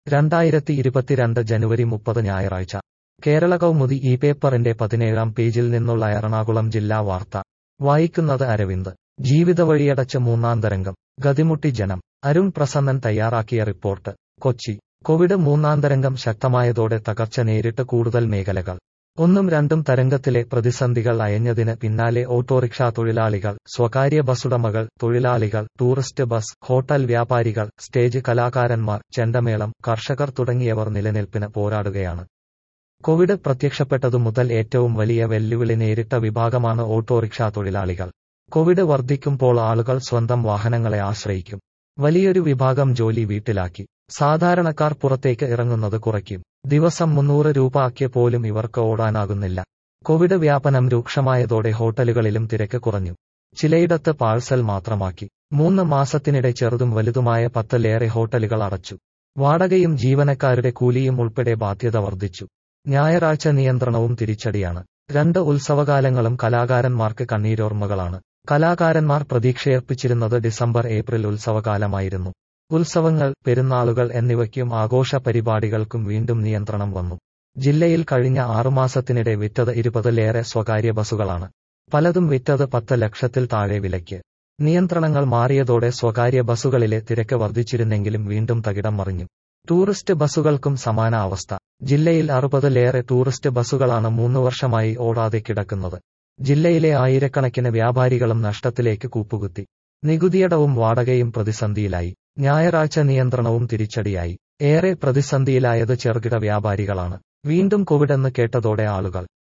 രണ്ടായിരത്തി ഇരുപത്തിരണ്ട് ജനുവരി മുപ്പത് ഞായറാഴ്ച കേരള കൗമുദി ഈ പേപ്പറിന്റെ പതിനേഴാം പേജിൽ നിന്നുള്ള എറണാകുളം ജില്ലാ വാർത്ത വായിക്കുന്നത് അരവിന്ദ് ജീവിതവഴിയടച്ച് മൂന്നാം തരംഗം ഗതിമുട്ടി ജനം അരുൺ പ്രസന്നൻ തയ്യാറാക്കിയ റിപ്പോർട്ട് കൊച്ചി കോവിഡ് മൂന്നാം തരംഗം ശക്തമായതോടെ തകർച്ച നേരിട്ട് കൂടുതൽ മേഖലകൾ ഒന്നും രണ്ടും തരംഗത്തിലെ പ്രതിസന്ധികൾ അയഞ്ഞതിന് പിന്നാലെ ഓട്ടോറിക്ഷാ തൊഴിലാളികൾ സ്വകാര്യ ബസ്സുടമകൾ തൊഴിലാളികൾ ടൂറിസ്റ്റ് ബസ് ഹോട്ടൽ വ്യാപാരികൾ സ്റ്റേജ് കലാകാരന്മാർ ചെണ്ടമേളം കർഷകർ തുടങ്ങിയവർ നിലനിൽപ്പിന് പോരാടുകയാണ് കോവിഡ് പ്രത്യക്ഷപ്പെട്ടതു മുതൽ ഏറ്റവും വലിയ വെല്ലുവിളി നേരിട്ട വിഭാഗമാണ് ഓട്ടോറിക്ഷാ തൊഴിലാളികൾ കോവിഡ് വർദ്ധിക്കുമ്പോൾ ആളുകൾ സ്വന്തം വാഹനങ്ങളെ ആശ്രയിക്കും വലിയൊരു വിഭാഗം ജോലി വീട്ടിലാക്കി സാധാരണക്കാർ പുറത്തേക്ക് ഇറങ്ങുന്നത് കുറയ്ക്കും ദിവസം മുന്നൂറ് രൂപ ആക്കിയ പോലും ഇവർക്ക് ഓടാനാകുന്നില്ല കോവിഡ് വ്യാപനം രൂക്ഷമായതോടെ ഹോട്ടലുകളിലും തിരക്ക് കുറഞ്ഞു ചിലയിടത്ത് പാഴ്സൽ മാത്രമാക്കി മൂന്ന് മാസത്തിനിടെ ചെറുതും വലുതുമായ പത്തിലേറെ ഹോട്ടലുകൾ അടച്ചു വാടകയും ജീവനക്കാരുടെ കൂലിയും ഉൾപ്പെടെ ബാധ്യത വർദ്ധിച്ചു ഞായറാഴ്ച നിയന്ത്രണവും തിരിച്ചടിയാണ് രണ്ട് ഉത്സവകാലങ്ങളും കലാകാരന്മാർക്ക് കണ്ണീരോർമ്മകളാണ് കലാകാരന്മാർ പ്രതീക്ഷയർപ്പിച്ചിരുന്നത് ഡിസംബർ ഏപ്രിൽ ഉത്സവകാലമായിരുന്നു ഉത്സവങ്ങൾ പെരുന്നാളുകൾ എന്നിവയ്ക്കും ആഘോഷ പരിപാടികൾക്കും വീണ്ടും നിയന്ത്രണം വന്നു ജില്ലയിൽ കഴിഞ്ഞ ആറുമാസത്തിനിടെ വിറ്റത് ഇരുപതിലേറെ സ്വകാര്യ ബസുകളാണ് പലതും വിറ്റത് പത്ത് ലക്ഷത്തിൽ താഴെ വിലയ്ക്ക് നിയന്ത്രണങ്ങൾ മാറിയതോടെ സ്വകാര്യ ബസുകളിലെ തിരക്ക് വർദ്ധിച്ചിരുന്നെങ്കിലും വീണ്ടും തകിടം മറിഞ്ഞു ടൂറിസ്റ്റ് ബസുകൾക്കും സമാന അവസ്ഥ ജില്ലയിൽ അറുപതിലേറെ ടൂറിസ്റ്റ് ബസുകളാണ് മൂന്ന് വർഷമായി ഓടാതെ കിടക്കുന്നത് ജില്ലയിലെ ആയിരക്കണക്കിന് വ്യാപാരികളും നഷ്ടത്തിലേക്ക് കൂപ്പുകുത്തി നികുതിയടവും വാടകയും പ്രതിസന്ധിയിലായി ഞായറാഴ്ച നിയന്ത്രണവും തിരിച്ചടിയായി ഏറെ പ്രതിസന്ധിയിലായത് ചെറുകിട വ്യാപാരികളാണ് വീണ്ടും കോവിഡെന്ന് കേട്ടതോടെ ആളുകൾ